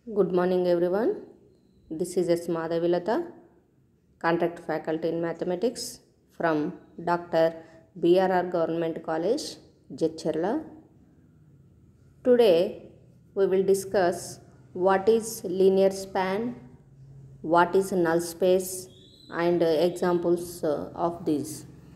Good morning, everyone. This is S. Madhavilata, Contract Faculty in Mathematics from Dr. BRR Government College, Jechirla. Today, we will discuss what is linear span, what is null space, and uh, examples uh, of these.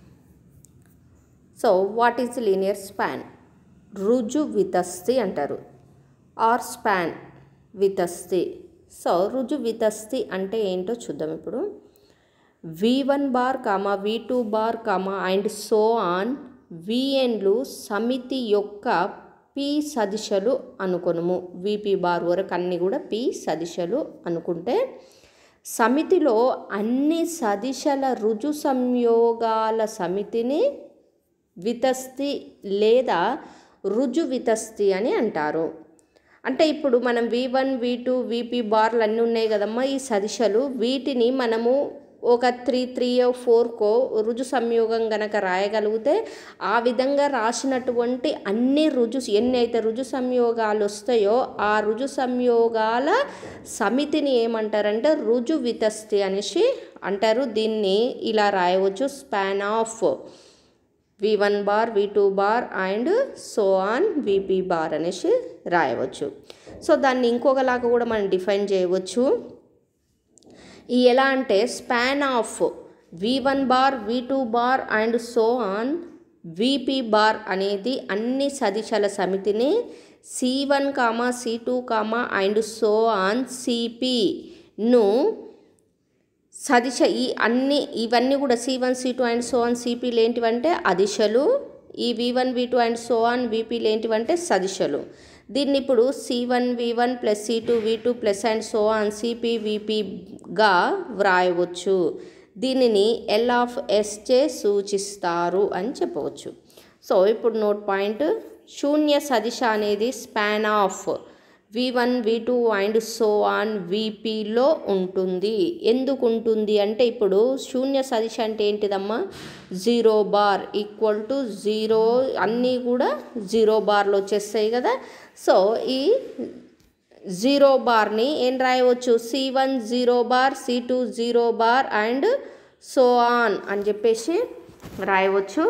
So what is linear span రుజు వితస్తి అంటారు or span వితస్తి so రుజు వితస్తి అంటే ఏంటో చూద్దాం ఇప్పుడు V one bar comma V two bar comma and so on విఎన్లు సమితి యొక్క పి సదిశలు అనుకొనుము విపి బార్ వరకు అన్నీ కూడా పి సదిశలు అనుకుంటే సమితిలో అన్ని సదిశల రుజు సంయోగాల సమితిని వితస్తి లేదా రుజు వితస్తి అని అంటారు అంటే ఇప్పుడు మనం వి వన్ వి టూ విపి బార్లు అన్నీ ఉన్నాయి కదమ్మా ఈ సదిశలు వీటిని మనము ఒక త్రీ త్రీ ఫోర్కో రుజు సంయోగం గనక రాయగలిగితే ఆ విధంగా రాసినటువంటి అన్ని రుజు ఎన్ని అయితే రుజు సంయోగాలు వస్తాయో ఆ రుజు సంయోగాల సమితిని ఏమంటారంటే రుజు వితస్తి అనేసి అంటారు దీన్ని ఇలా రాయవచ్చు span of V one bar V two bar and so on VP bar అనేసి రాయవచ్చు సో దాన్ని ఇంకొకలాగా కూడా మనం డిఫైన్ చేయవచ్చు ఈ ఎలా అంటే span of V one bar V two bar and so on VP bar అనేది అన్ని సదిశల సమితిని C one comma C two comma and so on సిపిను సదిశ ఈ అన్ని ఇవన్నీ కూడా C one C two and so on సిపిలు ఏంటివంటే అదిశలు ఈ V one we two and so on విపిలు ఏంటివంటే సదిశలు దీన్ని ఇప్పుడు C one V one plus C two V two plus and so on CP విపిగా వ్రాయవచ్చు దీనిని ఎల్ ఆఫ్ ఎస్ చే సూచిస్తారు అని చెప్పవచ్చు సో ఇప్పుడు నోట్ పాయింట్ శూన్య సదిశ అనేది span of V one we two and so on విపిలో ఉంటుంది ఎందుకు ఉంటుంది అంటే ఇప్పుడు శూన్య సదిశ అంటే ఏంటిదమ్మా zero bar equal to zero అన్నీ కూడా జీరో బార్లు వచ్చేస్తాయి కదా సో ఈ జీరో బార్ని ఏం రాయవచ్చు C one zero bar C two zero bar and so on అని చెప్పేసి రాయవచ్చు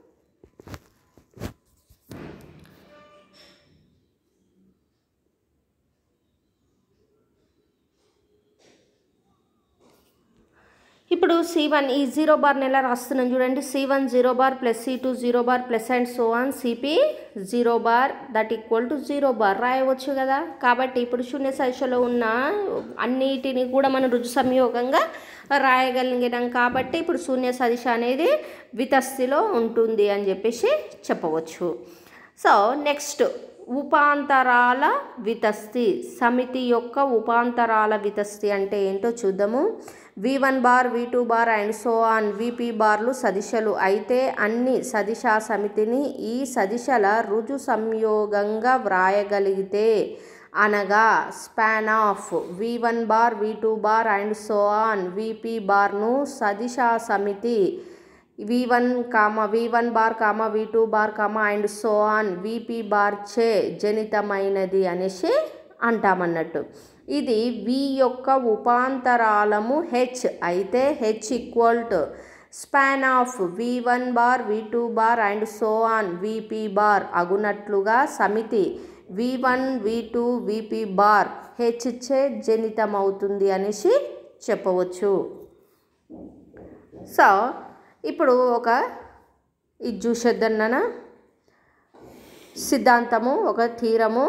ఇప్పుడు సి వన్ ఈ జీరో బార్ని ఎలా రాస్తున్నాం చూడండి C one zero bar plus C two zero bar plus and so on CP zero bar that equal to zero bar రాయవచ్చు కదా కాబట్టి ఇప్పుడు శూన్య సదిశలో ఉన్న అన్నిటిని కూడా మనం రుజు సంయోగంగా రాయగలిగినాం కాబట్టి ఇప్పుడు శూన్య సదిశ అనేది వితస్తిలో ఉంటుంది అని చెప్పేసి చెప్పవచ్చు సో నెక్స్ట్ ఉపాంతరాల వితస్తి సమితి యొక్క ఉపాంతరాల వితస్తి అంటే ఏంటో చూద్దాము V one bar V two bar and so on VP బార్లు సదిశలు అయితే అన్ని సదిశ సమితిని ఈ సదిశల రుజు సంయోగంగా వ్రాయగలిగితే అనగా span of V one bar V two bar and so on VP బార్ను సదిశ సమితి V one comma V one bar comma V two bar comma and so on VP bar చే జనితమైనది అనేసి అంటామన్నట్టు ఇది వి యొక్క ఉపాంతరాలము హెచ్ అయితే H equal to span of V one bar V two bar and so on VP bar అగునట్లుగా సమితి వి వన్ వి టూ విపి బార్ హెచ్ చే జనితమవుతుంది అనేసి చెప్పవచ్చు సో ఇప్పుడు ఒక ఇది చూసేద్దన్న సిద్ధాంతము ఒక తీరము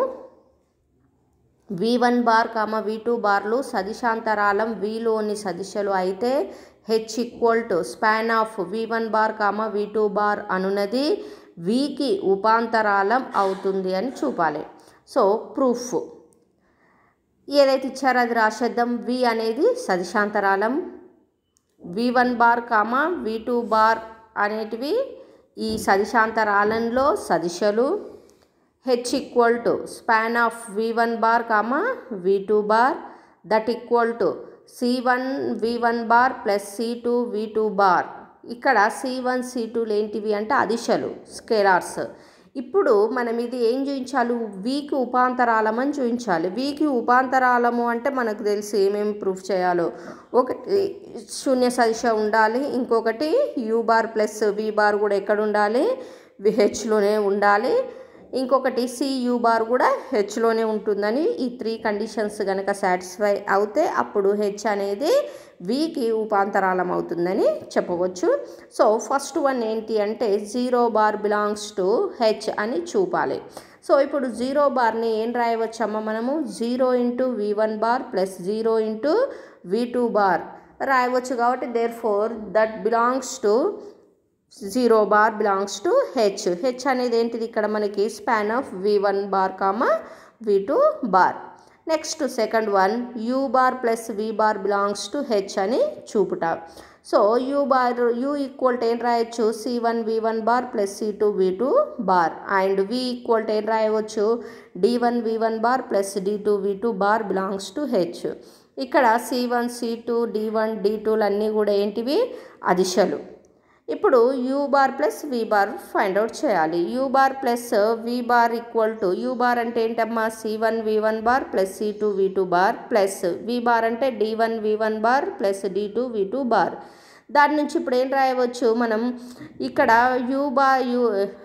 V one bar comma V two బార్లు సదిశాంతరాలం విలోని సదిశలు అయితే H equal to span of V one bar comma V two bar అనున్నది వికి ఉపాంతరాలం అవుతుంది అని చూపాలి సో ప్రూఫ్ ఏదైతే ఇచ్చారో అది రాసేద్దాం వి అనేది సదిశాంతరాలం V one bar comma V two bar అనేటివి ఈ సదిశాంతరాలంలో సదిశలు H equal to span of V one bar comma V two bar that equal to C one V one bar plus C two V two bar ఇక్కడ C one C టూలు ఏంటివి అంటే అదిశలు scalars ఇప్పుడు మనం ఇది ఏం చూపించాలి వీకి ఉపాంతరాలమని చూపించాలి వీకి ఉపాంతరాలము అంటే మనకు తెలిసి ఏమేమి ప్రూఫ్ చేయాలో ఒకటి శూన్య సదిశ ఉండాలి ఇంకొకటి U bar plus V bar కూడా ఎక్కడ ఉండాలి హెచ్లోనే ఉండాలి ఇంకొకటి సి యూ బార్ కూడా హెచ్లోనే ఉంటుందని ఈ త్రీ కండిషన్స్ కనుక సాటిస్ఫై అవుతే అప్పుడు హెచ్ అనేది వికి ఉపాంతరాలం అవుతుందని చెప్పవచ్చు సో ఫస్ట్ వన్ ఏంటి అంటే zero bar belongs to H అని చూపాలి సో ఇప్పుడు జీరో బార్ని ఏం రాయవచ్చమ్మా మనము zero into V one bar plus zero into V two bar రాయవచ్చు కాబట్టి therefore that belongs to zero bar belongs to H H అనేది ఏంటిది ఇక్కడ మనకి span of V one bar comma V two bar next second one you bar plus V bar belongs to H అని చూపుట so u bar U equal to ఏం రాయొచ్చు C one V one bar plus C two V two bar and V equal to ఏం రాయవచ్చు D one V one bar plus D two V two bar belongs to H ఇక్కడ C one C two D one D టూలు అన్నీ కూడా ఏంటివి అదిశలు ఇప్పుడు U bar plus V bar find out చేయాలి U bar plus V bar equal to U bar అంటే ఏంటమ్మా C one V one bar plus C two V two bar plus V bar అంటే D one V one bar plus D two V two bar దాని నుంచి ఇప్పుడు ఏం రాయవచ్చు మనం ఇక్కడ you bar U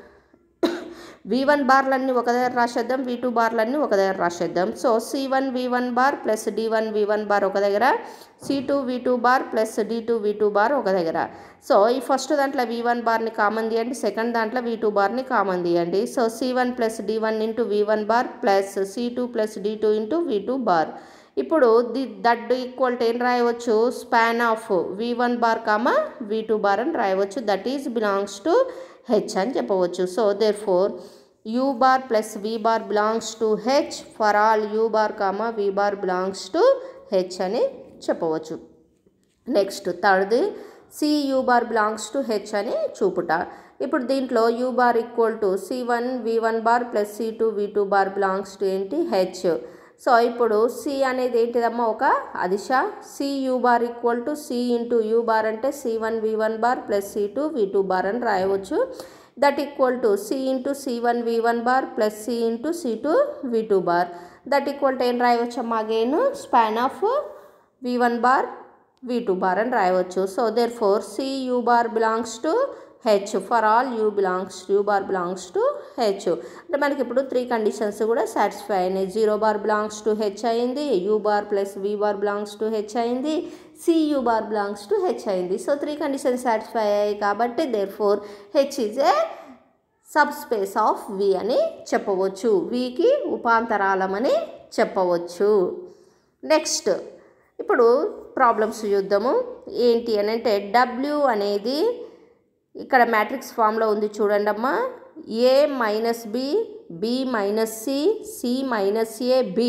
V one బార్లన్నీ ఒక దగ్గర రాసేద్దాం వి టూ బార్లన్నీ ఒక దగ్గర రాసేద్దాం so C one V one bar plus D one V one bar ఒక దగ్గర C two V two bar plus D two V two bar ఒక దగ్గర సో ఈ ఫస్ట్ దాంట్లో వి వన్ బార్ని కామన్ తీయండి సెకండ్ దాంట్లో వి టూ బార్ని కామన్ తీయండి so C one plus D one into V one bar plus C two plus D two into V two bar ఇప్పుడు ది దట్ ఈక్వల్ టు ఏం రాయవచ్చు span of V one bar comma V two bar అని రాయవచ్చు that is belongs to H అని చెప్పవచ్చు so therefore you bar plus V bar belongs to H for all U bar comma V bar belongs to H అని చెప్పవచ్చు next third C U bar belongs to H అని చూపుట ఇప్పుడు దీంట్లో U bar equal to C one V one bar plus C two V two bar belongs to ఏంటి H so ఇప్పుడు C అనేది ఏంటిదమ్మా ఒక అదిశ C U bar equal to C into U bar అంటే C one V one bar plus C two V two bar అని రాయవచ్చు that equal to C into C one V one bar plus C into C two V two bar that equal to ఏం రాయవచ్చమ్మా again span of V one bar V two bar అని రాయవచ్చు so therefore C U bar belongs to H for all U belongs U bar belongs to H అంటే మనకి ఇప్పుడు three conditions కూడా satisfy అయినాయి zero bar belongs to H అయింది U bar plus V bar belongs to H అయింది C U bar belongs to H అయింది so three conditions satisfy అయ్యాయి కాబట్టి therefore H is a subspace of V అని చెప్పవచ్చు వికి ఉపాంతరాలమని చెప్పవచ్చు next ఇప్పుడు problems చూద్దాము ఏంటి అని అంటే డబ్ల్యూ అనేది ఇక్కడ మ్యాట్రిక్స్ ఫామ్లో ఉంది చూడండి అమ్మా A minus B B minus C C minus A B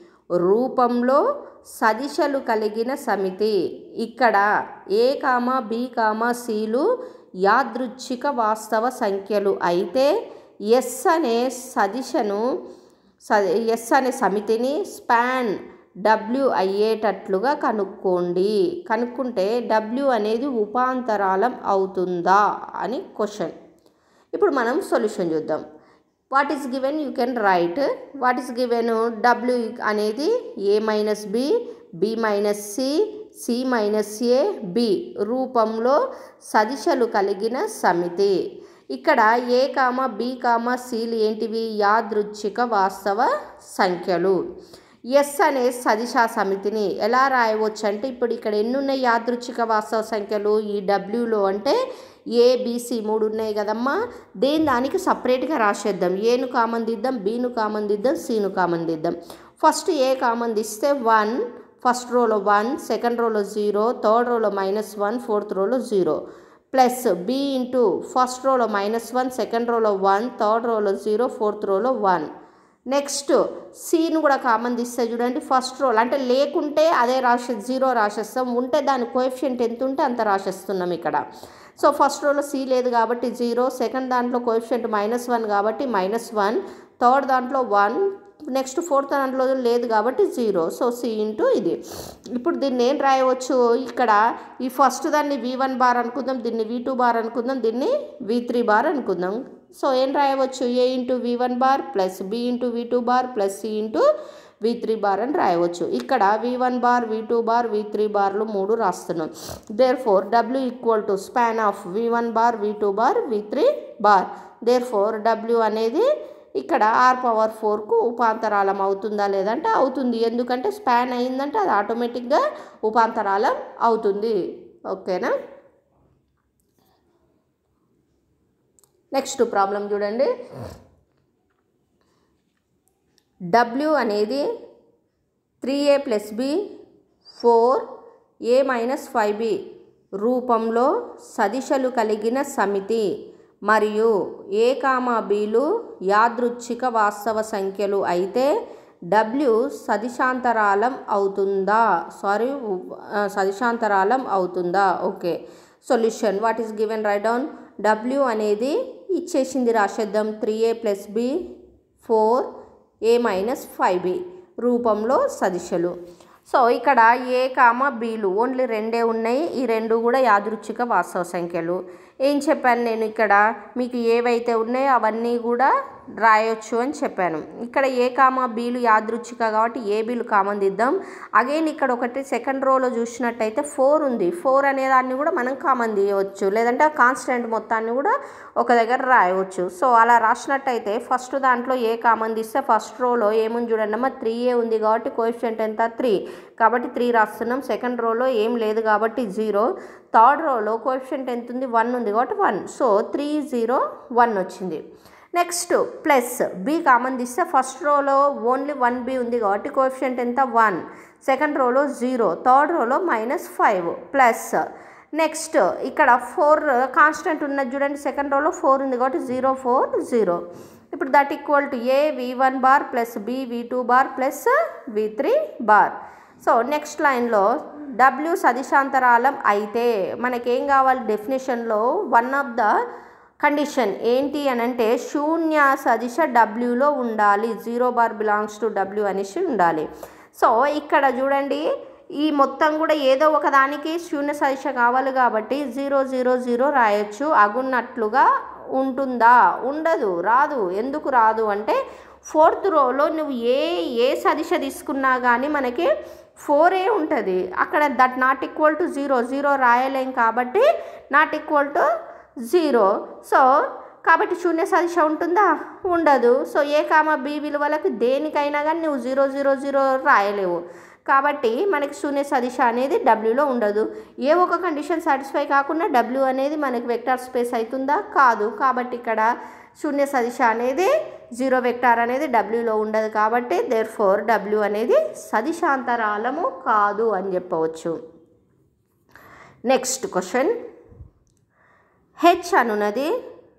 రూపంలో సదిశలు కలిగిన సమితి ఇక్కడ ఏ కామా బి కామా సిలు యాదృచ్ఛిక వాస్తవ సంఖ్యలు అయితే ఎస్ అనే సదిశను ఎస్ అనే సమితిని స్పాన్ డబ్ల్యూ అయ్యేటట్లుగా కనుక్కోండి కనుక్కుంటే డబ్ల్యూ అనేది ఉపాంతరాలం అవుతుందా అని క్వశ్చన్ ఇప్పుడు మనం సొల్యూషన్ చూద్దాం what is given you can write what is given W అనేది A minus B B minus C C minus A B రూపంలో సదిశలు కలిగిన సమితి ఇక్కడ ఏ కామ బి కామ సిలు ఏంటివి యాదృచ్ఛిక వాస్తవ సంఖ్యలు ఎస్ అనే సదిశా సమితిని ఎలా రాయవచ్చు అంటే ఇప్పుడు ఇక్కడ ఎన్ని ఉన్నాయి యాదృచ్ఛిక వాస్తవ సంఖ్యలు ఈ డబ్ల్యూలో అంటే ఏ బీసీ మూడు ఉన్నాయి కదమ్మా దేని దానికి సపరేట్గా రాసేద్దాం ఏను కామన్ దిద్దాం బీను కామన్ దిద్దాం సీను కామన్ దిద్దాం ఫస్ట్ ఏ కామన్ తీస్తే వన్ ఫస్ట్ రోలో వన్ సెకండ్ రోలో జీరో థర్డ్ రోలో మైనస్ వన్ ఫోర్త్ రోలో zero plus B into first రోలో మైనస్ వన్ సెకండ్ రోలో వన్ థర్డ్ రోలో జీరో ఫోర్త్ రోలో వన్ నెక్స్ట్ సీను కూడా కామన్ తీస్తే చూడండి ఫస్ట్ రోల్ అంటే లేకుంటే అదే రాసే జీరో రాసేస్తాం ఉంటే దాని కోఎఫిషియంట్ ఎంత ఉంటే అంత రాసేస్తున్నాం ఇక్కడ సో ఫస్ట్ రోలో సి లేదు కాబట్టి జీరో సెకండ్ దాంట్లో కోఎఫిషియంట్ మైనస్ వన్ కాబట్టి మైనస్ వన్ థర్డ్ దాంట్లో వన్ నెక్స్ట్ ఫోర్త్ దాంట్లో లేదు కాబట్టి జీరో సో సి ఇంటూ ఇది ఇప్పుడు దీన్ని ఏం రాయవచ్చు ఇక్కడ ఈ ఫస్ట్ దాన్ని వి వన్ బార్ అనుకుందాం దీన్ని వి టూ బార్ అనుకుందాం దీన్ని వి త్రీ బార్ అనుకుందాం సో ఏం రాయవచ్చు A into V one bar plus B into V two bar plus C into V three bar అని రాయవచ్చు ఇక్కడ V one bar V two bar V three బార్లు మూడు రాస్తున్నాం therefore W equal to span of V one bar V two bar V three bar therefore W అనేది ఇక్కడ are power ఫోర్కు ఉపాంతరాలం అవుతుందా లేదంటే అవుతుంది ఎందుకంటే స్పాన్ అయిందంటే అది ఆటోమేటిక్గా ఉపాంతరాలం అవుతుంది ఓకేనా నెక్స్ట్ ప్రాబ్లం చూడండి డబ్ల్యూ అనేది three A plus B four A minus five B రూపంలో సదిశలు కలిగిన సమితి మరియు ఏ కామా బీలు యాదృచ్ఛిక వాస్తవ సంఖ్యలు అయితే డబ్ల్యూ సదిశాంతరాలం అవుతుందా సారీ సదిశాంతరాలం అవుతుందా okay solution what is given write down W అనేది ఇచ్చేసింది రాసేద్దాం three A plus B four A minus five B రూపంలో సదిశలు సో ఇక్కడ ఏ కామ బీలు ఓన్లీ రెండే ఉన్నాయి ఈ రెండు కూడా యాదృచ్ఛిక వాస్తవ సంఖ్యలు ఏం చెప్పాను నేను ఇక్కడ మీకు ఏవైతే ఉన్నాయో అవన్నీ కూడా రాయొచ్చు అని చెప్పాను ఇక్కడ ఏ కామ బీలు యాదృచ్ఛిక కాబట్టి ఏ బీలు కామన్ దిద్దాం అగైన్ ఇక్కడ ఒకటి సెకండ్ రోలో చూసినట్టయితే ఫోర్ ఉంది ఫోర్ అనే దాన్ని కూడా మనం కామన్ తీయవచ్చు లేదంటే ఆ కాన్స్టెంట్ మొత్తాన్ని కూడా ఒక దగ్గర రాయవచ్చు సో అలా రాసినట్టయితే ఫస్ట్ దాంట్లో ఏ కామన్ తీస్తే ఫస్ట్ రోలో ఏముంది చూడండి అమ్మా త్రీ ఏ ఉంది కాబట్టి కోఎఫిషియంట్ ఎంత త్రీ కాబట్టి త్రీ రాస్తున్నాం సెకండ్ రోలో ఏం లేదు కాబట్టి జీరో థర్డ్ రోలో కోఎఫిషియంట్ ఎంత ఉంది వన్ ఉంది కాబట్టి one so three zero one వచ్చింది నెక్స్ట్ ప్లస్ బి కామన్ తీస్తే ఫస్ట్ రోలో ఓన్లీ వన్ బి ఉంది కాబట్టి కోఎఫిషియంట్ ఎంత వన్ సెకండ్ రోలో జీరో థర్డ్ రోలో మైనస్ ఫైవ్ ప్లస్ నెక్స్ట్ ఇక్కడ ఫోర్ కాన్స్టెంట్ ఉన్నది చూడండి సెకండ్ రోలో ఫోర్ ఉంది కాబట్టి జీరో ఫోర్ జీరో ఇప్పుడు that equal to A V one bar plus B V two bar plus V three bar so next లైన్లో W సదిశాంతరాలం అయితే మనకేం కావాలి డెఫినేషన్లో వన్ ఆఫ్ ద కండిషన్ ఏంటి అని అంటే శూన్య సదిశ డబ్ల్యూలో ఉండాలి zero bar belongs to W అనేసి ఉండాలి సో ఇక్కడ చూడండి ఈ మొత్తం కూడా ఏదో ఒక దానికి శూన్య సదిశ కావాలి కాబట్టి జీరో జీరో జీరో రాయొచ్చు అగున్నట్లుగా ఉంటుందా ఉండదు రాదు ఎందుకు రాదు అంటే ఫోర్త్ రోలో నువ్వు ఏ ఏ సదిశ తీసుకున్నా కానీ మనకి ఫోరే ఉంటుంది అక్కడ that not equal to zero zero రాయలేం కాబట్టి not equal to zero so కాబట్టి శూన్య సదిశ ఉంటుందా ఉండదు సో ఏ కామ బి విలువలకు దేనికైనా కానీ నువ్వు జీరో జీరో జీరో రాయలేవు కాబట్టి మనకి శూన్య సదిశ అనేది డబ్ల్యూలో ఉండదు ఏ ఒక కండిషన్ సాటిస్ఫై కాకుండా డబ్ల్యూ అనేది మనకి వెక్టార్ స్పేస్ అవుతుందా కాదు కాబట్టి ఇక్కడ శూన్య సదిశ అనేది జీరో వెక్టార్ అనేది డబ్ల్యూలో ఉండదు కాబట్టి దేర్ ఫోర్ డబ్ల్యూ అనేది సదిశాంతరాలము కాదు అని చెప్పవచ్చు నెక్స్ట్ క్వశ్చన్ హెచ్ అనున్నది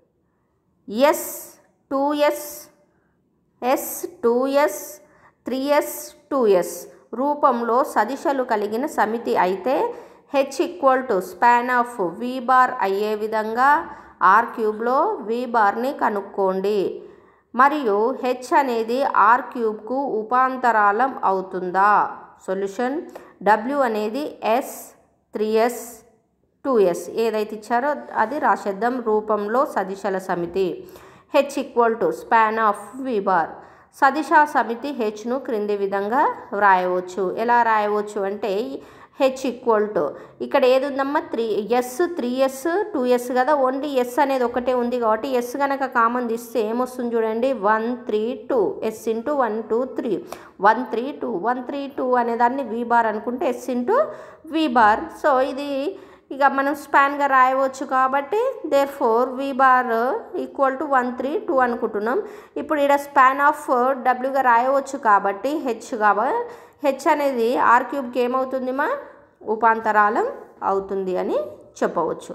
S two S S two S three S two S రూపంలో సదిశలు కలిగిన సమితి అయితే H equal to span of V bar అయ్యే విధంగా ఆర్ క్యూబ్లో వి బార్ని కనుక్కోండి మరియు హెచ్ అనేది ఆర్ క్యూబ్కు ఉపాంతరాలం అవుతుందా సొల్యూషన్ డబ్ల్యూ అనేది S three S two S ఏదైతే ఇచ్చారో అది రాసేద్దాం రూపంలో సదిశల సమితి H equal to span of V bar సదిశ సమితి హెచ్ను క్రింది విధంగా వ్రాయవచ్చు ఎలా రాయవచ్చు అంటే హెచ్ ఈక్వల్ టు ఇక్కడ ఏది ఉందమ్మా three S three S two S కదా ఓన్లీ ఎస్ అనేది ఒకటే ఉంది కాబట్టి ఎస్ కనుక కామన్ తీస్తే ఏమొస్తుంది చూడండి one three two S into one two three one three two one three two అనేదాన్ని వి బార్ అనుకుంటే S into V bar so ఇది ఇక మనం స్పాన్గా రాయవచ్చు కాబట్టి therefore V bar equal to one three two అనుకుంటున్నాం ఇప్పుడు ఇక్కడ స్పాన్ ఆఫ్ డబ్ల్యూగా రాయవచ్చు కాబట్టి హెచ్ కాబట్టి హెచ్ అనేది ఆర్ క్యూబ్కి ఏమవుతుంది మా ఉపాంతరాలం అవుతుంది అని చెప్పవచ్చు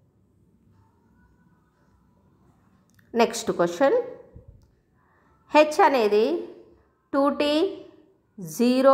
నెక్స్ట్ క్వశ్చన్ హెచ్ అనేది two T zero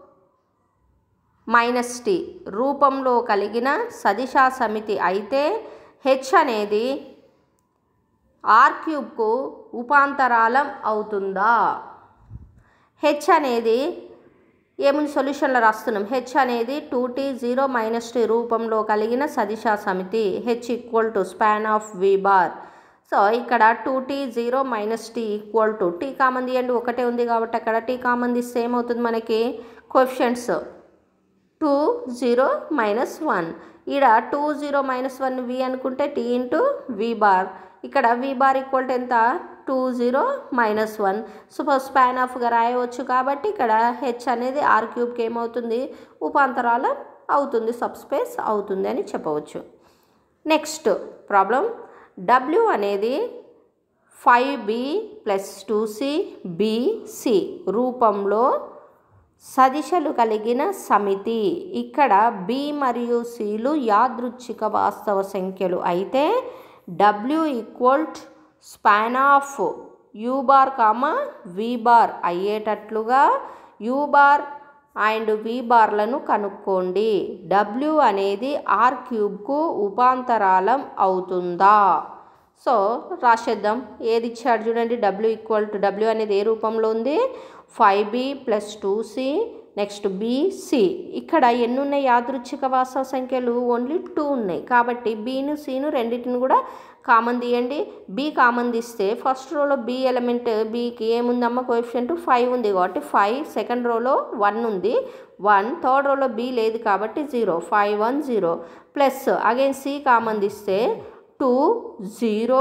minus T రూపంలో కలిగిన సదిశా సమితి అయితే హెచ్ అనేది ఆర్ క్యూబ్కు ఉపాంతరాలం అవుతుందా హెచ్ అనేది ఏముంది సొల్యూషన్లో రాస్తున్నాం హెచ్ అనేది two T zero minus T రూపంలో కలిగిన సదిశా సమితి H equal to span of V bar so ఇక్కడ two T zero minus T equal to T common తీయండి ఒకటే ఉంది కాబట్టి అక్కడ టీ కామన్ తీస్తే ఏమవుతుంది మనకి coefficients two zero minus one ఈడ two zero minus one V అనుకుంటే టీ ఇంటూ వి బార్ ఇక్కడ వి బార్ ఈక్వల్ టు ఎంత two zero minus one suppose span ఆఫ్గా రాయవచ్చు కాబట్టి ఇక్కడ హెచ్ అనేది ఆర్ క్యూబ్కి ఏమవుతుంది ఉపాంతరాలం అవుతుంది సబ్స్పేస్ అవుతుంది అని చెప్పవచ్చు నెక్స్ట్ ప్రాబ్లం డబ్ల్యూ అనేది five B plus two C B C రూపంలో సదిశలు కలిగిన సమితి ఇక్కడ బి మరియు సిలు యాదృచ్ఛిక వాస్తవ సంఖ్యలు అయితే W equal span of U bar comma V bar అయ్యేటట్లుగా యూ బార్ అండ్ వి బార్లను కనుక్కోండి డబ్ల్యూ అనేది ఆర్ క్యూబ్కు ఉపాంతరాలం అవుతుందా సో రాసేద్దాం ఏది ఇచ్చాడు చూడండి డబ్ల్యూ ఈక్వల్ టు డబ్ల్యూ అనేది ఏ రూపంలో ఉంది five B plus two C next B C ఇక్కడ ఎన్ని ఉన్నాయి యాదృచ్ఛిక వాస్తవ సంఖ్యలు ఓన్లీ టూ ఉన్నాయి కాబట్టి బీను సిను రెండింటిని కూడా కామన్ తీయండి బి కామన్ తీస్తే ఫస్ట్ రోలో బి ఎలిమెంట్ బీకి ఏముందమ్మా కోఎఫిషియంట్ ఫైవ్ ఉంది కాబట్టి ఫైవ్ సెకండ్ రోలో వన్ ఉంది వన్ థర్డ్ రోలో బి లేదు కాబట్టి zero five one zero plus again C common తీస్తే two zero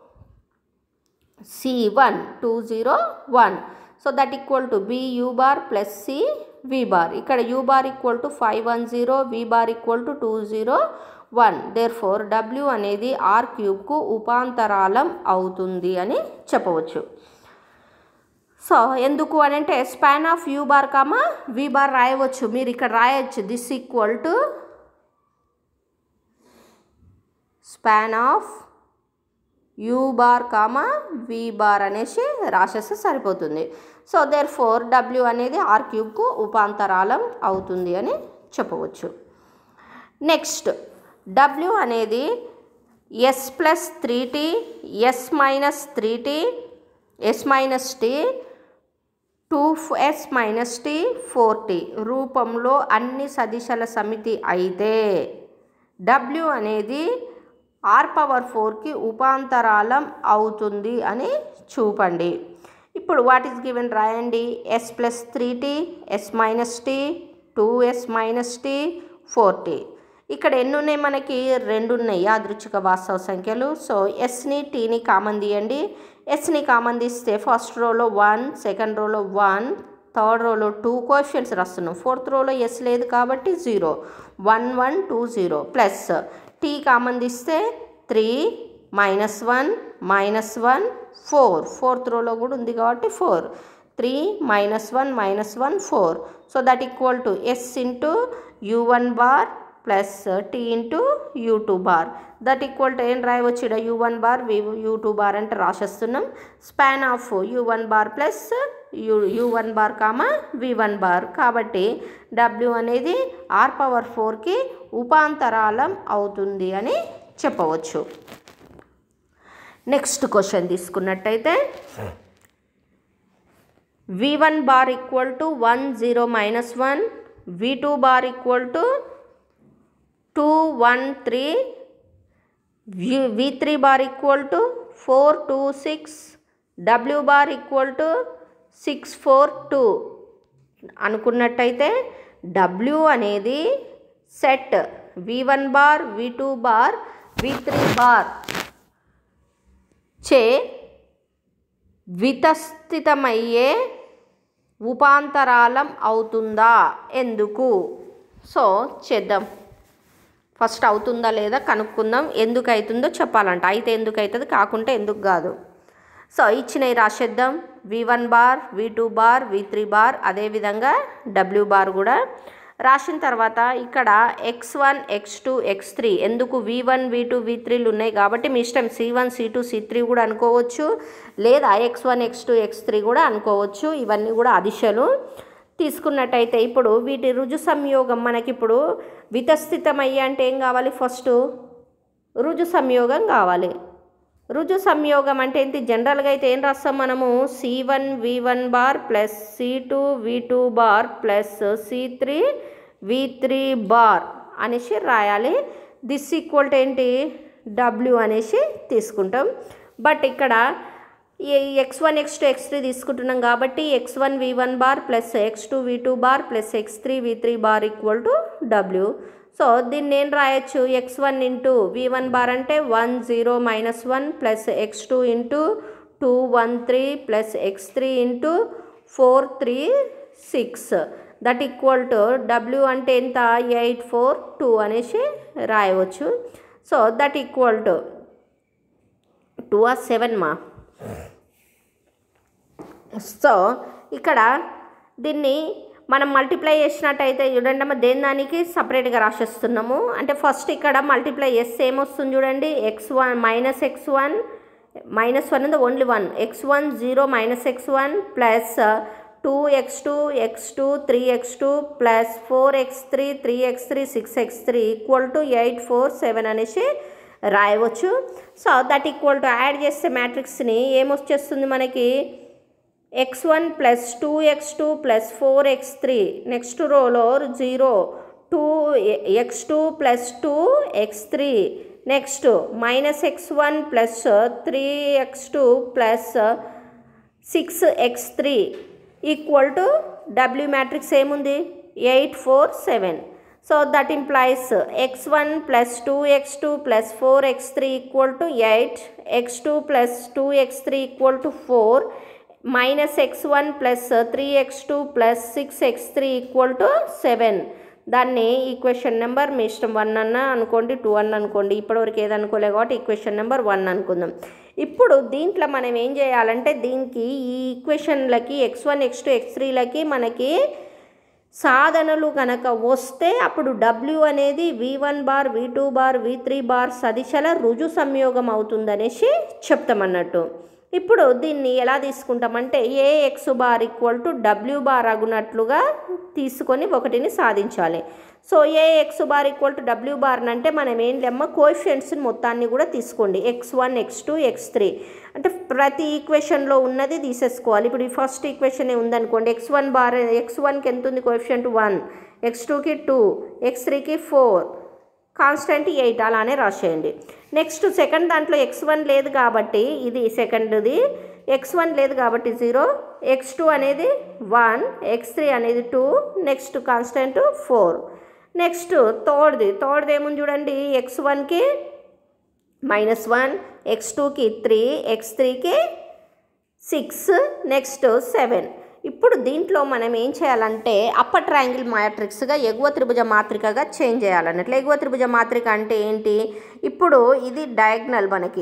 C one two zero one so that equal to B U bar plus C V bar ఇక్కడ you bar equal to five one zero V bar equal to two zero one there therefore W అనేది R క్యూబ్కు ఉపాంతరాలం అవుతుంది అని చెప్పవచ్చు so ఎందుకు అని అంటే span of U bar comma V bar రాయవచ్చు మీరు ఇక్కడ రాయొచ్చు this equal to span of U bar comma V bar అనేసి రాసేస్తే సరిపోతుంది సో దేర్ ఫోర్ డబ్ల్యూ అనేది ఆర్ క్యూబ్కు ఉపాంతరాలం అవుతుంది అని చెప్పవచ్చు నెక్స్ట్ డబ్ల్యూ అనేది S plus three T S minus three T S minus T two S minus T four T రూపంలో అన్ని సదిశల సమితి అయితే డబ్ల్యూ అనేది ఆర్ పవర్ ఫోర్కి ఉపాంతరాలం అవుతుంది అని చూపండి ఇప్పుడు వాట్ ఈస్ గివెన్ రాయండి S plus three T S minus T two S minus T four T ఇక్కడ ఎన్ని ఉన్నాయి మనకి రెండు ఉన్నాయి యాదృచ్ఛిక వాస్తవ సంఖ్యలు సో ఎస్ని టీని కామన్ తీయండి ఎస్ని కామన్ తీస్తే ఫస్ట్ రోలో వన్ సెకండ్ రోలో వన్ థర్డ్ రోలో టూ క్వశ్చన్స్ రాస్తున్నాం ఫోర్త్ రోలో ఎస్ లేదు కాబట్టి zero one one two zero plus T common తీస్తే three minus one minus one four fourth రోలో కూడా ఉంది కాబట్టి four three minus one minus one four so that equal to S into U one bar plus T into U two bar that equal to ఏం రాయవచ్చు ఇక్కడ U one bar V U two bar అంటే రాసేస్తున్నాం span of U one bar plus U U one bar comma V one bar కాబట్టి W అనేది R power ఫోర్కి ఉపాంతరాలం అవుతుంది అని చెప్పవచ్చు నెక్స్ట్ క్వశ్చన్ తీసుకున్నట్టయితే V one bar equal to one zero minus one we two bar equal to two one three V V three bar equal to four two six W bar equal to six four two అనుకున్నట్టయితే W అనేది set V one bar V two bar V three bar చే వితస్థితమయ్యే ఉపాంతరాలం అవుతుందా ఎందుకు so చేద్దాం first అవుతుందా లేదా కనుక్కుందాం ఎందుకు అవుతుందో చెప్పాలంట అయితే ఎందుకు అవుతుంది కాకుంటే ఎందుకు కాదు సో ఇచ్చినవి రాసేద్దాం V one bar V two bar V three bar అదేవిధంగా డబ్ల్యూ బార్ కూడా రాసిన తర్వాత ఇక్కడ X one X two X three ఎందుకు వి వన్ వి టూ వి త్రీలు ఉన్నాయి కాబట్టి మీ ఇష్టం C one C two C three కూడా అనుకోవచ్చు లేదా X one X two X three కూడా అనుకోవచ్చు ఇవన్నీ కూడా అదిశలు తీసుకున్నట్టయితే ఇప్పుడు వీటి రుజు సంయోగం మనకిప్పుడు వితస్థితమయ్యే అంటే ఏం కావాలి ఫస్ట్ రుజు సంయోగం కావాలి రుజు సంయోగం అంటే ఏంటి జనరల్గా అయితే ఏం రాస్తాం మనము C one V one bar plus C two V two bar plus C three V three bar అనేసి రాయాలి దిస్ ఈక్వల్ టు ఏంటి డబ్ల్యూ అనేసి తీసుకుంటాం బట్ ఇక్కడ X one X two X three తీసుకుంటున్నాం కాబట్టి X one V one bar plus X two V two bar plus X three V three bar equal to W so దీన్ని నేను రాయొచ్చు X one into V one bar అంటే one zero minus one plus X two into two one three plus X three into four three six that equal to W అంటే ఎంత eight four two అనేసి రాయవచ్చు so that equal to two R seven మా so ఇక్కడ దీన్ని మనం multiply చేసినట్టయితే చూడండి అమ్మ దేని దానికి సపరేట్గా రాసేస్తున్నాము అంటే ఫస్ట్ ఇక్కడ మల్టిప్లై చేస్తే ఏమొస్తుంది చూడండి X one minus X one minus one ఉంది only one X one zero minus X one plus two X two X two three X two plus four X three three X three six X three equal to eight four seven అనేసి రాయవచ్చు so that equal to add చేస్తే మ్యాట్రిక్స్ని ఏమొచ్చేస్తుంది మనకి X one plus two X two plus four X three next రోలో zero two X two plus two X three next minus X one plus three X two plus six X three equal to W matrix ఏముంది eight four seven so that implies X one plus two X two plus four X three equal to eight X two plus two X three equal to four minus X one plus three X two plus six X three equal to seven దాన్ని equation number మీ ఇష్టం one అన్న అనుకోండి two అన్న అనుకోండి ఇప్పటివరకు ఏది అనుకోలే కాబట్టి ఈక్వేషన్ నెంబర్ వన్ అనుకుందాం ఇప్పుడు దీంట్లో మనం ఏం చేయాలంటే దీనికి ఈ ఈక్వేషన్లకి X one X two X త్రీలకి మనకి సాధనలు కనుక వస్తే అప్పుడు డబ్ల్యూ అనేది V one bar V two bar V three bar సదిశల రుజు సంయోగం అవుతుందనేసి చెప్తామన్నట్టు ఇప్పుడు దీన్ని ఎలా తీసుకుంటామంటే A X bar equal to W bar అగునట్లుగా తీసుకొని ఒకటిని సాధించాలి so A X bar equal to W bar అంటే మనం ఏం లేమ్మ కోఎఫిషియన్స్ మొత్తాన్ని కూడా తీసుకోండి X one X two X three అంటే ప్రతి ఈక్వేషన్లో ఉన్నది తీసేసుకోవాలి ఇప్పుడు ఈ ఫస్ట్ ఈక్వేషన్ ఉందనుకోండి ఎక్స్ వన్ బార్ ఎక్స్ వన్కి ఎంత ఉంది కోఎఫిషియంట్ వన్ ఎక్స్ టూకి టూ ఎక్స్ త్రీకి ఫోర్ కాన్స్టెంట్ ఎయిట్ అలానే రాసేయండి నెక్స్ట్ సెకండ్ దాంట్లో ఎక్స్ వన్ లేదు కాబట్టి ఇది సెకండ్ది ఎక్స్ వన్ లేదు కాబట్టి జీరో ఎక్స్ టూ అనేది వన్ ఎక్స్ త్రీ అనేది two next constant four next థర్డ్ది థర్డ్ది ఏముంది చూడండి ఎక్స్ వన్కి మైనస్ వన్ ఎక్స్ టూకి త్రీ ఎక్స్ త్రీకి సిక్స్ నెక్స్ట్ సెవెన్ ఇప్పుడు దీంట్లో మనం ఏం చేయాలంటే అప్పర్ ట్రయాంగిల్ మ్యాట్రిక్స్గా ఎగువ త్రిభుజ మాత్రికగా చేంజ్ చేయాలన్నట్లు ఎగువ త్రిభుజ మాత్రిక అంటే ఏంటి ఇప్పుడు ఇది డయాగ్నల్ మనకి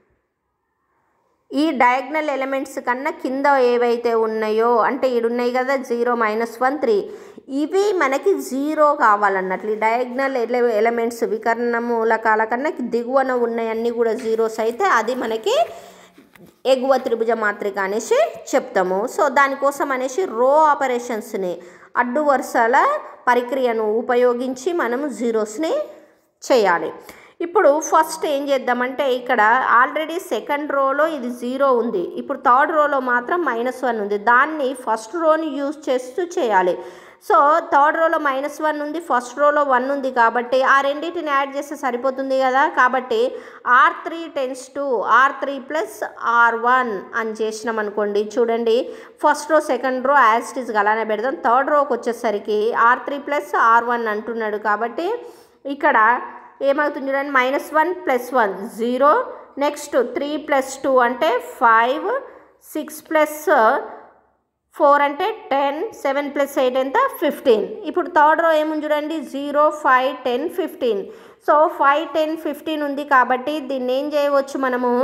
ఈ డయాగ్నల్ ఎలిమెంట్స్ కన్నా కింద ఏవైతే ఉన్నాయో అంటే ఈడున్నాయి కదా జీరో మైనస్ వన్ త్రీ ఇవి మనకి జీరో కావాలన్నట్లు ఈ డయాగ్నల్ ఎల ఎలిమెంట్స్ వికర్ణ మూలకాల కన్నా దిగువన ఉన్నాయన్నీ కూడా జీరోస్ అయితే అది మనకి ఎగువ త్రిభుజ మాత్రిక అనేసి చెప్తాము సో దానికోసం అనేసి రో ఆపరేషన్స్ని అడ్డు వరుసల ప్రక్రియను ఉపయోగించి మనము జీరోస్ని చేయాలి ఇప్పుడు ఫస్ట్ ఏం చేద్దామంటే ఇక్కడ ఆల్రెడీ సెకండ్ రోలో ఇది జీరో ఉంది ఇప్పుడు థర్డ్ రోలో మాత్రం మైనస్ వన్ ఉంది దాన్ని ఫస్ట్ రోని యూజ్ చేస్తూ చేయాలి సో థర్డ్ రోలో మైనస్ వన్ ఉంది ఫస్ట్ రోలో వన్ ఉంది కాబట్టి ఆ రెండింటిని యాడ్ చేస్తే సరిపోతుంది కదా కాబట్టి R three tends to R three plus R one అని చేసినాం అనుకోండి చూడండి first row second row as it ఈస్గా అలానే పెడదాం థర్డ్ రోకి వచ్చేసరికి R three plus R one అంటున్నాడు కాబట్టి ఇక్కడ ఏమవుతుంది చూడండి minus one plus one zero next three plus two అంటే ఫైవ్ సిక్స్ ప్లస్ ఫోర్ అంటే టెన్ సెవెన్ ప్లస్ ఎయిట్ ఎంత ఫిఫ్టీన్ ఇప్పుడు థర్డ్ రో ఏముంది చూడండి zero five ten fifteen so five ten fifteen ఉంది కాబట్టి దీన్ని ఏం చేయవచ్చు మనము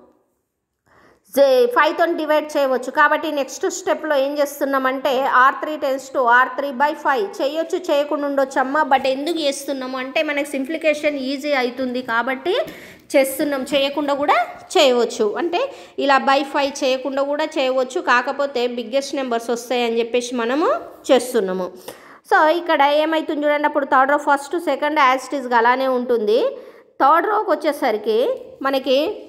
ఫైవ్తో డివైడ్ చేయవచ్చు కాబట్టి నెక్స్ట్ స్టెప్లో ఏం చేస్తున్నామంటే R three tends to R three by five చేయొచ్చు చేయకుండా ఉండొచ్చు అమ్మ బట్ ఎందుకు చేస్తున్నాము అంటే మనకి సింప్లికేషన్ ఈజీ అవుతుంది కాబట్టి చేస్తున్నాం చేయకుండా కూడా చేయవచ్చు అంటే ఇలా బై ఫైవ్ చేయకుండా కూడా చేయవచ్చు కాకపోతే బిగ్గెస్ట్ నెంబర్స్ వస్తాయని చెప్పేసి మనము చేస్తున్నాము సో ఇక్కడ ఏమవుతుంది చూడండి అప్పుడు third row first second as it ఈస్గా అలానే ఉంటుంది థర్డ్ రోకి వచ్చేసరికి మనకి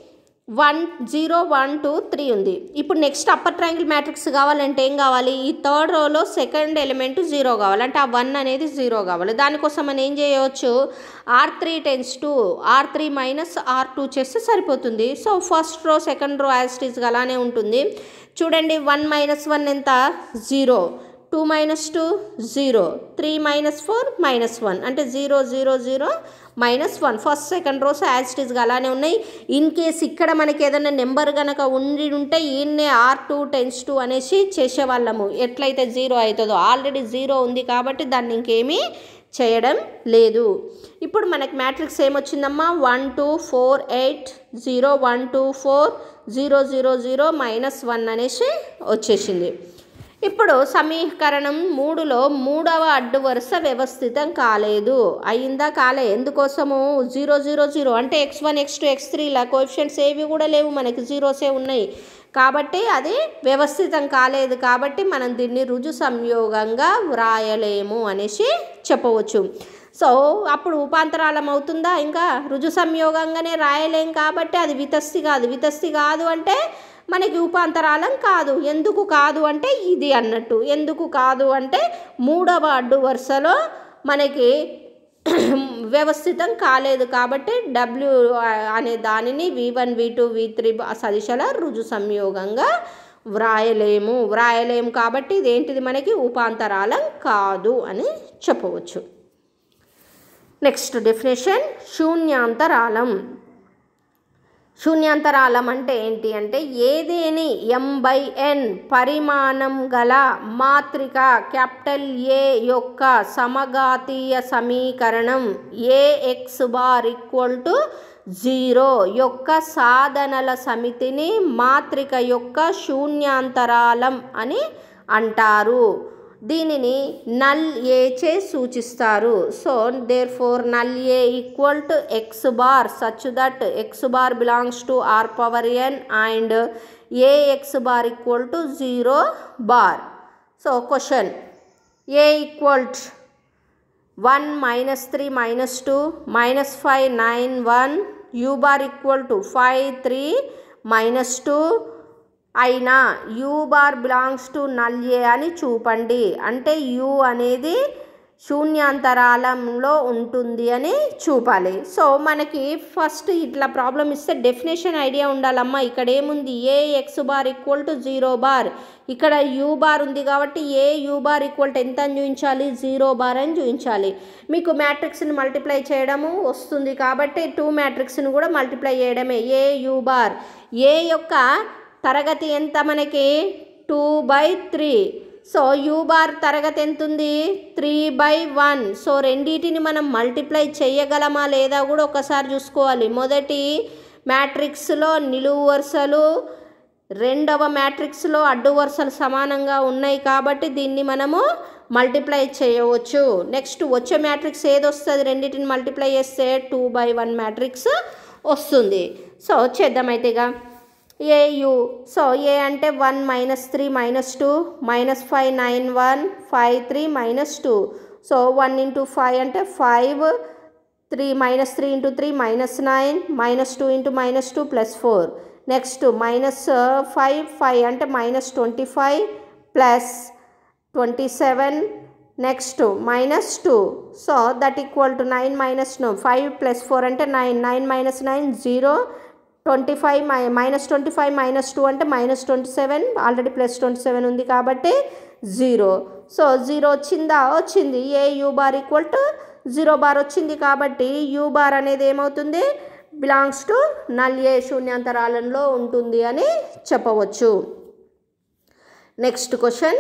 one zero one two three ఉంది ఇప్పుడు నెక్స్ట్ అప్పర్ ట్రయాంగిల్ మ్యాట్రిక్స్ కావాలంటే ఏం కావాలి ఈ థర్డ్ రోలో సెకండ్ ఎలిమెంట్ జీరో కావాలి అంటే ఆ వన్ అనేది జీరో కావాలి దానికోసం మనం ఏం చేయవచ్చు R three tends to R three minus R two చేస్తే సరిపోతుంది so first row second row యాజిటీస్గా అలానే ఉంటుంది చూడండి వన్ మైనస్ వన్ ఎంత zero two minus two zero three minus four minus one అంటే zero zero zero minus one first second rows as it ఈస్గా అలానే ఉన్నాయి ఇన్ కేస్ ఇక్కడ మనకి ఏదైనా నెంబర్ కనుక ఉండి ఉంటే ఈయన్నే ఆర్ టూ టెన్స్ టూ అనేసి చేసేవాళ్ళము ఎట్లయితే జీరో అవుతుందో ఆల్రెడీ జీరో ఉంది కాబట్టి దాన్ని ఇంకేమీ చేయడం లేదు ఇప్పుడు మనకి మ్యాట్రిక్స్ ఏమొచ్చిందమ్మా one two four eight zero one two four zero zero zero minus one అనేసి వచ్చేసింది ఇప్పుడు సమీకరణం మూడులో మూడవ అడ్డు వరుస వ్యవస్థితం కాలేదు అయిందా కాలే ఎందుకోసము జీరో జీరో జీరో అంటే x one X two x త్రీలా కోఎఫిషియంట్స్ ఏవి కూడా లేవు మనకి జీరోసే ఉన్నాయి కాబట్టి అది వ్యవస్థితం కాలేదు కాబట్టి మనం దీన్ని రుజు సంయోగంగా వ్రాయలేము అనేసి చెప్పవచ్చు సో అప్పుడు ఉపాంతరాలం అవుతుందా ఇంకా రుజు సంయోగంగానే రాయలేం కాబట్టి అది వితస్తి కాదు వితస్తి కాదు అంటే మనకి ఉపాంతరాలం కాదు ఎందుకు కాదు అంటే ఇది అన్నట్టు ఎందుకు కాదు అంటే మూడవ అడ్డు వరుసలో మనకి వ్యవస్థితం కాలేదు కాబట్టి డబ్ల్యూ అనే దానిని వి వన్ వి టూ వి త్రీ సదిశల రుజు సంయోగంగా వ్రాయలేము వ్రాయలేము కాబట్టి ఇదేంటిది మనకి ఉపాంతరాలం కాదు అని చెప్పవచ్చు నెక్స్ట్ డెఫినేషన్ శూన్యాంతరాలం శూన్యాంతరాలం అంటే ఏంటి అంటే ఏదేని ఎం బై ఎన్ పరిమాణం గల మాత్రిక క్యాపిటల్ ఏ యొక్క సమఘాతీయ సమీకరణం A X bar equal to zero యొక్క సాధనల సమితిని మాత్రిక యొక్క శూన్యాంతరాలం అని అంటారు దీనిని నల్ ఏ చే సూచిస్తారు so therefore null A equal to x bar such that x bar belongs to R power n and A X bar equal to zero bar so question A equal one minus three minus two minus five nine one you bar equal to five three minus two అయినా u bar belongs to null A అని చూపండి అంటే you అనేది శూన్యాంతరాలంలో ఉంటుంది అని చూపాలి so మనకి first ఇట్లా ప్రాబ్లం ఇస్తే డెఫినేషన్ ఐడియా ఉండాలమ్మా ఇక్కడ ఏముంది A X bar equal to zero bar ఇక్కడ యూ బార్ ఉంది కాబట్టి A u bar equal to ఎంత అని చూపించాలి జీరో బార్ అని చూపించాలి మీకు మ్యాట్రిక్స్ని మల్టిప్లై చేయడము వస్తుంది కాబట్టి టూ మ్యాట్రిక్స్ని కూడా మల్టిప్లై చేయడమే ఏ యూ బార్ ఏ యొక్క తరగతి ఎంత మనకి two by three so u bar తరగతి ఎంత ఉంది త్రీ బై వన్ సో రెండింటిని మనం మల్టిప్లై చేయగలమా లేదా కూడా ఒకసారి చూసుకోవాలి మొదటి మ్యాట్రిక్స్లో నిలువు వరుసలు రెండవ మ్యాట్రిక్స్లో అడ్డు వరుసలు సమానంగా ఉన్నాయి కాబట్టి దీన్ని మనము మల్టిప్లై చేయవచ్చు నెక్స్ట్ వచ్చే మ్యాట్రిక్స్ ఏది వస్తుంది రెండింటిని మల్టిప్లై చేస్తే టూ బై వన్ మ్యాట్రిక్స్ వస్తుంది సో చేద్దామైతేగా ఏయు సో ఏ అంటే one minus three minus two minus five nine one five three minus two so one into five అంటే five three minus three into three minus nine minus two into minus two plus four next minus five five అంటే minus twenty five plus twenty seven next minus two so that equal to nine minus no five plus four అంటే nine nine minus nine zero twenty five my minus twenty five minus two అంటే minus twenty seven already plus twenty seven ఉంది కాబట్టి zero so zero వచ్చిందా వచ్చింది A u bar equal to zero bar వచ్చింది కాబట్టి u bar అనేది ఏమవుతుంది belongs to null A శూన్యాంతరాలంలో ఉంటుంది అని చెప్పవచ్చు next question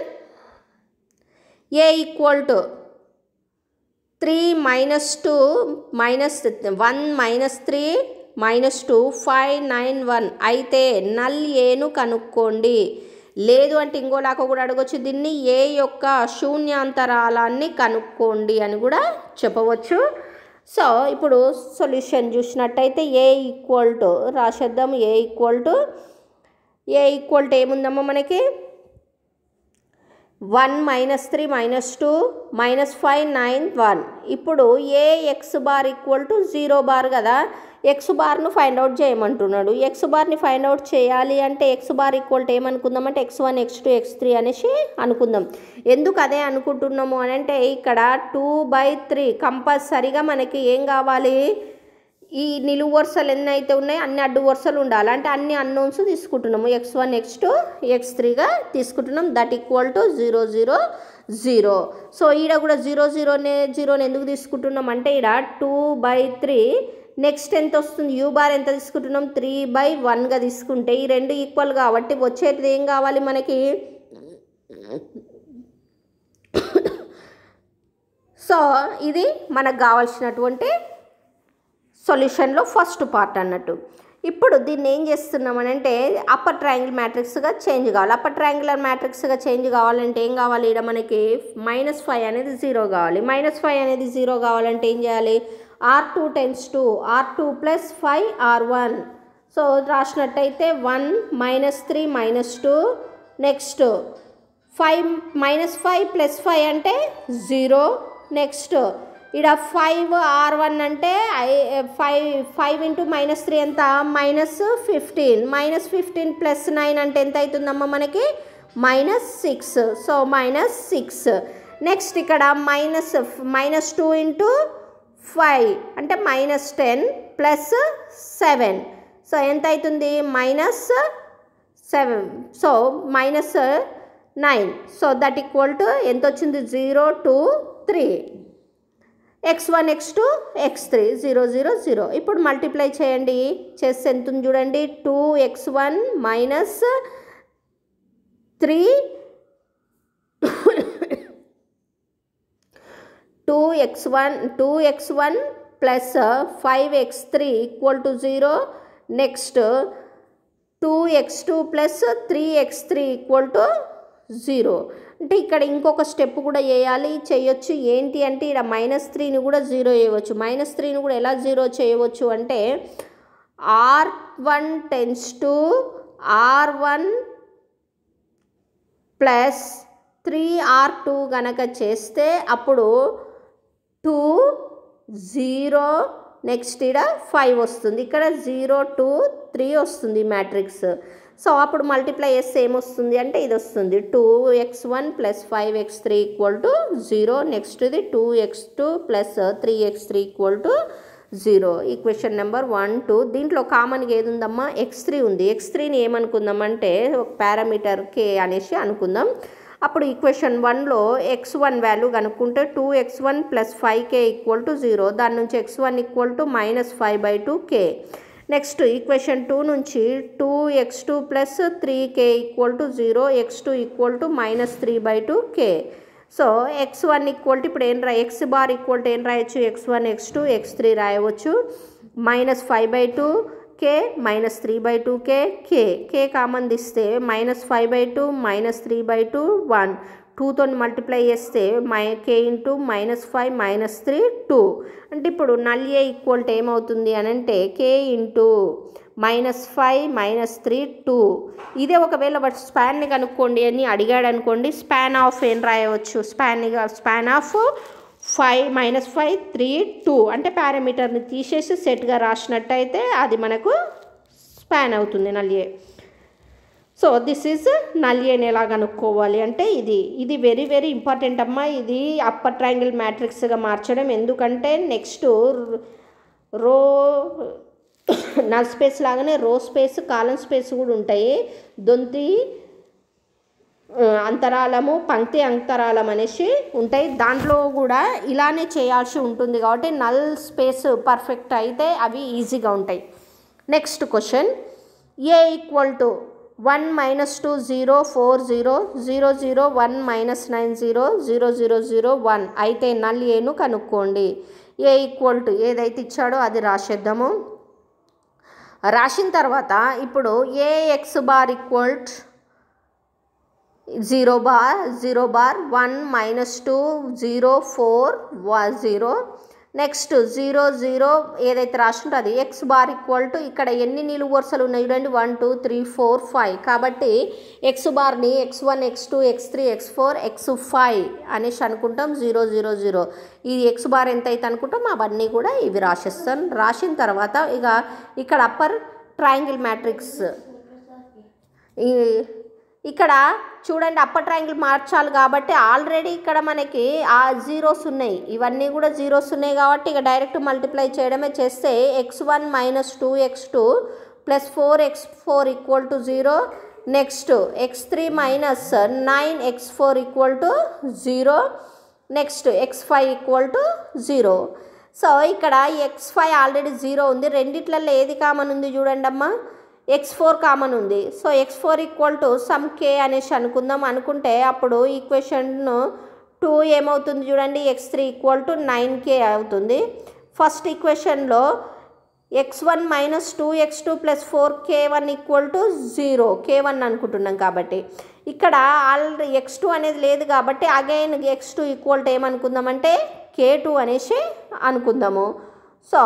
A equal to three minus two minus one minus three minus two five nine one అయితే నల్ ఏను కనుక్కోండి లేదు అంటే ఇంకోలాగా కూడా అడగొచ్చు దీన్ని ఏ యొక్క శూన్యాంతరాలాన్ని కనుక్కోండి అని కూడా చెప్పవచ్చు సో ఇప్పుడు సొల్యూషన్ చూసినట్టయితే ఏ ఈక్వల్ టు రాసేద్దాం A equal to A equal to ఏముందమ్మా మనకి one minus three minus two minus five nine one ఇప్పుడు A X bar equal to zero bar కదా ఎక్స్ బార్ను ఫైండ్ అవుట్ చేయమంటున్నాడు ఎక్స్ బార్ని ఫైండ్ అవుట్ చేయాలి అంటే ఎక్స్ బార్ ఈక్వల్ టు ఏమనుకుందాం అంటే x one X two X three అనేసి అనుకుందాం ఎందుకు అదే అనుకుంటున్నాము అని అంటే ఇక్కడ టూ బై త్రీ కంపల్సరీగా మనకి ఏం కావాలి ఈ నిలువు వరుసలు ఎన్ని అయితే ఉన్నాయో అన్ని అడ్డు వరుసలు ఉండాలి అంటే అన్ని అన్నోన్స్ తీసుకుంటున్నాము x one X two x త్రీగా తీసుకుంటున్నాం that equal to zero zero zero so ఈడ కూడా జీరో జీరోనే జీరోని ఎందుకు తీసుకుంటున్నాం అంటే ఈడ టూ బై త్రీ నెక్స్ట్ ఎంత వస్తుంది యూ బార్ ఎంత తీసుకుంటున్నాం త్రీ బై వన్గా తీసుకుంటే ఈ రెండు ఈక్వల్ కాబట్టి వచ్చేది ఏం కావాలి మనకి సో ఇది మనకు కావాల్సినటువంటి సొల్యూషన్లో ఫస్ట్ పార్ట్ అన్నట్టు ఇప్పుడు దీన్ని ఏం చేస్తున్నామనంటే అప్పర్ ట్రయాంగిల్ మ్యాట్రిక్స్గా చేంజ్ కావాలి అప్పర్ ట్రయాంగులర్ మ్యాట్రిక్స్గా చేంజ్ కావాలంటే ఏం కావాలి ఇక్కడ మనకి మైనస్ ఫైవ్ అనేది జీరో కావాలి మైనస్ ఫైవ్ అనేది జీరో కావాలంటే ఏం చేయాలి R two tends to R two plus five R one so రాసినట్టయితే one minus three minus two next five minus five plus five అంటే జీరో నెక్స్ట్ ఇక్కడ ఫైవ్ ఆర్ వన్ అంటే five five into minus three ఎంత minus fifteen minus fifteen plus nine అంటే ఎంత అవుతుందమ్మా మనకి minus six so minus six next ఇక్కడ minus minus two into five అంటే minus ten plus seven so ఎంత అవుతుంది minus seven so minus nine so that equal to ఎంత వచ్చింది zero two three x one X two X three zero zero zero ఇప్పుడు multiply చేయండి చేస్తే ఎంత ఉంది చూడండి two x one minus three two x one two x one plus five x three equal to zero next two X two plus three X three equal to zero అంటే ఇక్కడ ఇంకొక step కూడా వేయాలి చేయొచ్చు ఏంటి అంటే ఇక్కడ మైనస్ త్రీని కూడా జీరో చేయవచ్చు మైనస్ త్రీని కూడా ఎలా జీరో చేయవచ్చు అంటే R one tends to R one plus three R two కనుక చేస్తే అప్పుడు టూ జీరో నెక్స్ట్ ఇక్కడ ఫైవ్ వస్తుంది ఇక్కడ జీరో టూ త్రీ వస్తుంది మ్యాట్రిక్స్ సో అప్పుడు మల్టిప్లై చేస్తే ఏమొస్తుంది అంటే ఇది వస్తుంది two x one plus five x three equal to zero next ఇది two X two plus three X three equal to zero equation number one two దీంట్లో కామన్గా ఏది ఉందమ్మా ఎక్స్ త్రీ ఉంది ఎక్స్ త్రీని ఏమనుకుందామంటే ఒక పారామీటర్ కే అనేసి అనుకుందాం అప్పుడు ఈక్వేషన్ వన్లో ఎక్స్ వన్ వాల్యూ కనుక్కుంటే two x one plus five k equal to zero దాని నుంచి x one equal to minus five by two k next equation two నుంచి two X two plus three k equal to zero X two equal to minus three by two k so x one equal to ఇప్పుడు ఏం రా x bar equal to ఏం రాయొచ్చు X one X two X three రాయవచ్చు minus five by two k minus three by two k k k common తీస్తే minus five by two minus three by two one టూతో multiply చేస్తే my k into minus five minus three two అంటే ఇప్పుడు null A equal to ఏమవుతుంది అని అంటే k into minus five minus three two ఇదే ఒకవేళ వాడు స్పాన్ని కనుక్కోండి అని అడిగాడు అనుకోండి స్పాన్ ఆఫ్ ఏం రాయవచ్చు span span of five minus five three two అంటే పారామీటర్ని తీసేసి సెట్గా రాసినట్టయితే అది మనకు స్పాన్ అవుతుంది నల్యే సో దిస్ ఈజ్ నల్యేని ఎలా కనుక్కోవాలి అంటే ఇది ఇది వెరీ వెరీ ఇంపార్టెంట్ అమ్మా ఇది అప్పర్ ట్రయాంగిల్ మ్యాట్రిక్స్గా మార్చడం ఎందుకంటే నెక్స్ట్ రో నల్ స్పేస్ లాగానే రో స్పేస్ కాలం స్పేస్ కూడా ఉంటాయి దొంతి అంతరాలము పంక్తి అంతరాలం అనేసి ఉంటాయి దాంట్లో కూడా ఇలానే చేయాల్సి ఉంటుంది కాబట్టి నల్ స్పేస్ పర్ఫెక్ట్ అయితే అవి ఈజీగా ఉంటాయి next question A equal to one minus two zero four zero zero zero one minus nine zero zero zero zero one అయితే నల్ ఏను కనుక్కోండి ఏ ఈక్వల్ టు ఏదైతే ఇచ్చాడో అది రాసేద్దాము రాసిన తర్వాత ఇప్పుడు A X bar equal zero bar zero bar one minus two zero four zero next zero zero ఏదైతే రాసిందో అది ఎక్స్ బార్ ఈక్వల్ టు ఇక్కడ ఎన్ని నిలువు వరుసలు ఉన్నాయి చూడండి one two three four five కాబట్టి ఎక్స్ బార్ని x one X two X three x four x five అనేసి అనుకుంటాం జీరో జీరో జీరో ఈ ఎక్స్ బార్ ఎంత అయితే అనుకుంటాం అవన్నీ కూడా ఇవి రాసేస్తాం రాసిన తర్వాత ఇక ఇక్కడ అప్పర్ ట్రయాంగిల్ మ్యాట్రిక్స్ ఈ ఇక్కడ చూడండి అప్పర్ ట్రయాంగిల్ మార్చాలి కాబట్టి ఆల్రెడీ ఇక్కడ మనకి ఆ జీరోస్ ఉన్నాయి ఇవన్నీ కూడా జీరోస్ ఉన్నాయి కాబట్టి ఇక డైరెక్ట్ మల్టిప్లై చేయడమే చేస్తే x one minus two X two plus four x four equal to zero next x three minus nine x four equal to zero next x five equal to zero so ఇక్కడ x five already zero ఉంది రెండిట్లలో ఏది common ఉంది చూడండి అమ్మా x four common ఉంది so x four equal to some k అనేసి అనుకుందాం అనుకుంటే అప్పుడు ఈక్వేషన్ టూ ఏమవుతుంది చూడండి x three equal to nine కే అవుతుంది ఫస్ట్ ఈక్వేషన్లో x one minus two X two plus four k one equal to zero k one అనుకుంటున్నాం కాబట్టి ఇక్కడ ఆల్రెడీ ఎక్స్ టూ అనేది లేదు కాబట్టి again x two equal to ఏమనుకుందామంటే కే టూ అనేసి అనుకుందాము so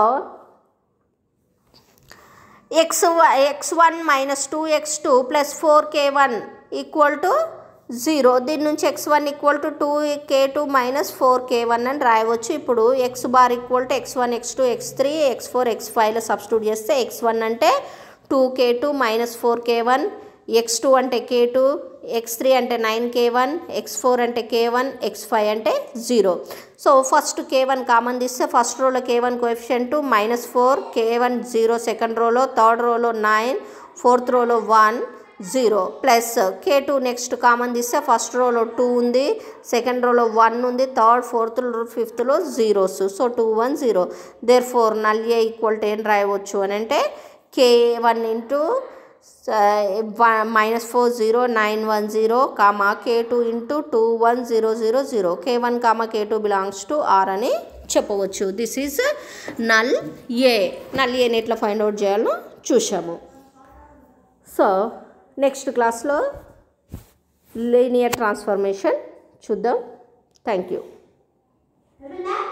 x x one minus two X two plus four k one equal to zero దీని నుంచి x one equal to two k two minus four k one అని రాయవచ్చు ఇప్పుడు X bar equal to x one X two X three x four x ఫైవ్లో substitute చేస్తే x one అంటే two k two minus four k one X two అంటే k two X three అంటే nine k one x four అంటే k one x five అంటే zero so first k one common తీస్తే first రోలో k one coefficient minus four k one zero second రోలో third రోలో nine fourth రోలో one zero plus k two next common తీస్తే first రోలో two ఉంది second రోలో వన్ ఉంది థర్డ్ ఫోర్త్ ఫిఫ్త్లో zeros so two one zero therefore null A equal to ఏం రాయవచ్చు అని అంటే k one into minus four zero nine one zero comma k two into two one zero zero zero k one comma k two belongs to R అని చెప్పవచ్చు this is null A null ఏని ఎట్లా find out చేయాలో చూసాము so next క్లాస్లో linear transformation చూద్దాం thank you Remember that?